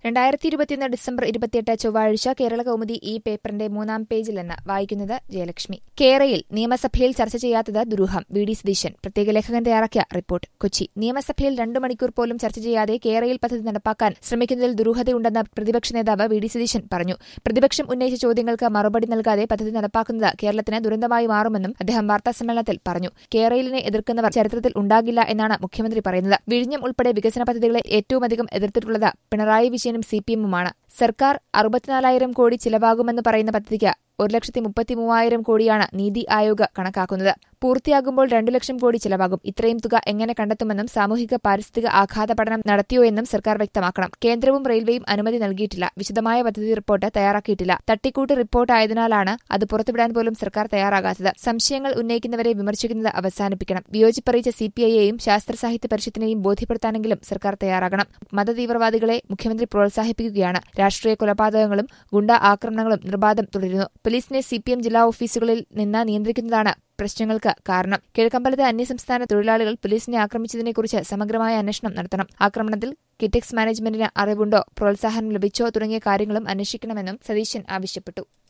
രണ്ടായിരത്തി ഇരുപത്തിയൊന്ന് ഡിസംബർ ഇരുപത്തിയെട്ട് ചൊവ്വാഴ്ച കേരള കൗമുദി ഈ പേപ്പറിന്റെ മൂന്നാം പേജിൽ നിന്ന് വായിക്കുന്നത് ജയലക്ഷ്മി കേരയിൽ നിയമസഭയിൽ ചർച്ച ചെയ്യാത്തത് ദുരൂഹം വി ഡി സതീശൻ പ്രത്യേക ലേഖകൻ തയ്യാറാക്കിയ റിപ്പോർട്ട് കൊച്ചി നിയമസഭയിൽ രണ്ടു മണിക്കൂർ പോലും ചർച്ച ചെയ്യാതെ കേരയിൽ പദ്ധതി നടപ്പാക്കാൻ ശ്രമിക്കുന്നതിൽ ദുരൂഹതയുണ്ടെന്ന് പ്രതിപക്ഷ നേതാവ് വി ഡി സതീശൻ പറഞ്ഞു പ്രതിപക്ഷം ഉന്നയിച്ച ചോദ്യങ്ങൾക്ക് മറുപടി നൽകാതെ പദ്ധതി നടപ്പാക്കുന്നത് കേരളത്തിന് ദുരന്തമായി മാറുമെന്നും അദ്ദേഹം വാർത്താസമ്മേളനത്തിൽ പറഞ്ഞു കേരളിനെ എതിർക്കുന്നവർ ചരിത്രത്തിൽ ഉണ്ടാകില്ല എന്നാണ് മുഖ്യമന്ത്രി പറയുന്നത് വിഴിഞ്ഞം ഉൾപ്പെടെ വികസന പദ്ധതികളെ ഏറ്റവുമധികം എതിർത്തിട്ടുള്ളത് പിണറായി വിജയനും സി പി എമ്മുമാണ് സർക്കാർ അറുപത്തിനാലായിരം കോടി ചിലവാകുമെന്ന് പറയുന്ന പദ്ധതിക്ക് ഒരു ലക്ഷത്തി മുപ്പത്തി മൂവായിരം കോടിയാണ് നീതി ആയോഗ് കണക്കാക്കുന്നത് പൂർത്തിയാകുമ്പോൾ രണ്ടു ലക്ഷം കോടി ചിലവാകും ഇത്രയും തുക എങ്ങനെ കണ്ടെത്തുമെന്നും സാമൂഹിക പാരിസ്ഥിതിക ആഘാത പഠനം നടത്തിയോ എന്നും സർക്കാർ വ്യക്തമാക്കണം കേന്ദ്രവും റെയിൽവേയും അനുമതി നൽകിയിട്ടില്ല വിശദമായ പദ്ധതി റിപ്പോർട്ട് തയ്യാറാക്കിയിട്ടില്ല തട്ടിക്കൂട്ട് റിപ്പോർട്ട് ആയതിനാലാണ് അത് പുറത്തുവിടാൻ പോലും സർക്കാർ തയ്യാറാകാത്തത് സംശയങ്ങൾ ഉന്നയിക്കുന്നവരെ വിമർശിക്കുന്നത് അവസാനിപ്പിക്കണം വിയോജിപ്പറിയിച്ച സിപിഐയെയും ശാസ്ത്ര സാഹിത്യ പരിഷത്തിനെയും ബോധ്യപ്പെടുത്താനെങ്കിലും സർക്കാർ തയ്യാറാകണം മതതീവ്രവാദികളെ മുഖ്യമന്ത്രി പ്രോത്സാഹിപ്പിക്കുകയാണ് രാഷ്ട്രീയ കൊലപാതകങ്ങളും ഗുണ്ട ആക്രമണങ്ങളും നിർബാധം തുടരുന്നു പോലീസിനെ സിപിഎം ജില്ലാ ഓഫീസുകളിൽ നിന്ന് നിയന്ത്രിക്കുന്നതാണ് പ്രശ്നങ്ങൾക്ക് കാരണം കിഴക്കമ്പലത്തെ അന്യസംസ്ഥാന തൊഴിലാളികൾ പോലീസിനെ ആക്രമിച്ചതിനെക്കുറിച്ച് സമഗ്രമായ അന്വേഷണം നടത്തണം ആക്രമണത്തിൽ കിറ്റെക്സ് മാനേജ്മെന്റിന് അറിവുണ്ടോ പ്രോത്സാഹനം ലഭിച്ചോ തുടങ്ങിയ കാര്യങ്ങളും അന്വേഷിക്കണമെന്നും സതീശൻ ആവശ്യപ്പെട്ടു